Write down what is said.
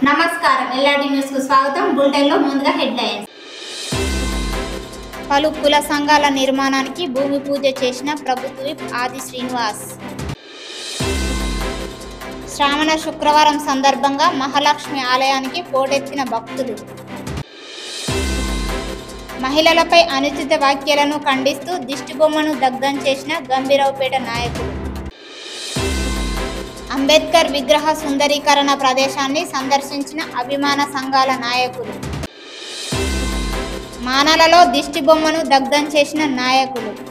నమస్కారం LRD news కు స్వాగతం బులెటిన్ లో ముందుగా హెడ్లైన్స్ పలు కుల సంఘాల నిర్మాణానికి భూమి పూజ చేసిన ప్రభుత్వ విప్ ఆది శ్రీనివాస్ శ్రావణ శుక్రవారం సందర్భంగా మహాలక్ష్మి ఆలయానికి పోటెత్తిన భక్తులు మహిళలపై అనుచిత వ్యాఖ్యలను ఖండిస్తూ దిష్టిబొమ్మను దగ్ధం చేసిన గంభీరావుపేట నాయకులు అంబేద్కర్ విగ్రహ సుందరీకరణ ప్రదేశాన్ని సందర్శించిన అభిమాన సంఘాల నాయకులు మానలలో దిష్టి బొమ్మను దగ్ధం చేసిన నాయకులు